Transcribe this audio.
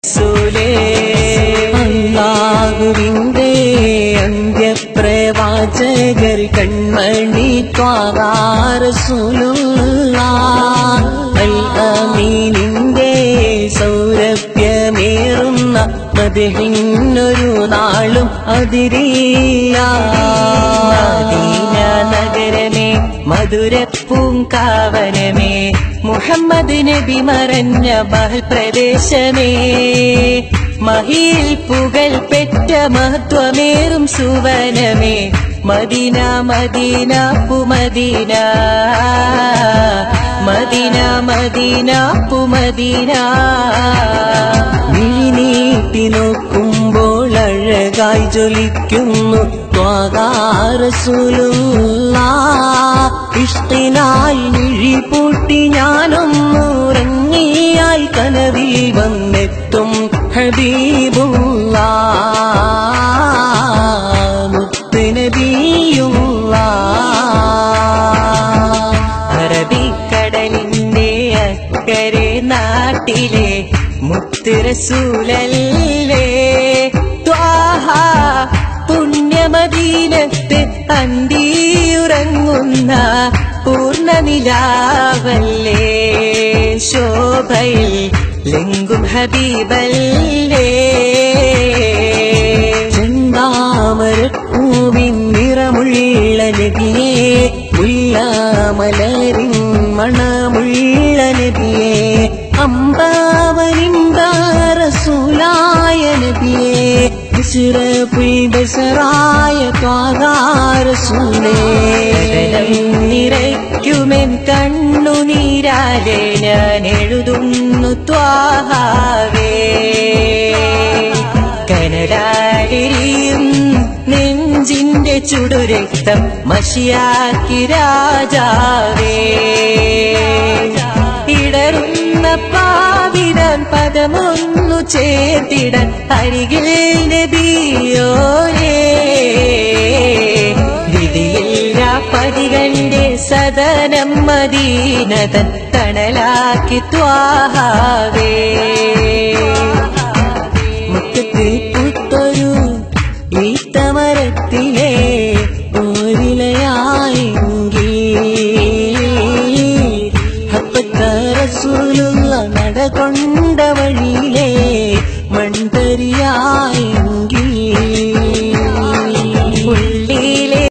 റസൂലേ അല്ലാഹുവിന്റെ അന്ത്യപ്രവാചകർ കൺമണി ത്വാകാറസൂലുള്ള അൽ അമീനിന്റെ സൗരഭ്യമേറുന്ന മതിഹിന്നൊരു നാളും അതിരില്ല മദീന നഗരമേ മധുരപ്പൂങ്കാവനമേ മുഹമ്മദ് നബി മറഞ്ഞ ബഹൽ പ്രദേശമേ മഹിയിൽ പുകൽ പെറ്റ മഹത്വമേറും സുവനമേ മദീന മദീന പുമദീന മദീന മദീന പുമദീന മിഴിനീട്ടി നോക്കുമ്പോൾ അഴകായി ജ്വലിക്കുന്നു ത്വാകാരസുലുള്ള ഇഷ്ടിനായി മിഴി പൂട്ടി ഞാനൊന്നുറങ്ങിയാൽ കനവിൽ വന്നെത്തും ഹബീബുള്ള മുത്തുനബിയുള്ള അറബിക്കടലിന്റെ അക്കരെ നാട്ടിലെ മുത്തുരസൂലല്ലേ ത്വാഹ പുണ്യമദീനത്ത് അന്തിയുറങ്ങുന്ന പൂർണ്ണനിലാവല്ലേ ശോഭയിൽ ലെങ്കും ഹബീബല്ലേ ചെന്താമരപ്പൂവിൻ നിറമുള്ള നബിയേ മുല്ലമലരിൻ മണമുള്ള നബിയേ അമ്പാവരിമ്പാറസൂലായ നബിയേ ബഷറായ ത്വാകാരസൂലേ നിറയ്ക്കുമെൻ കണ്ണുനീരാലെ ഞാൻ എഴുതുന്നു ത്വാഹാവേ കനടാരിയും നെഞ്ചിന്റെ ചുടുരക്തം മഷിയാക്കി രാജാവേ ഇടറുന്ന പാവിടൻ പദമൊന്നു ചേർത്തിടൻ അരികിൽ നബിയോരേ വിധിയില്ല പതികന്റെ സദനം മദീനതൻ തണലാക്കി ത്വാഹാവേ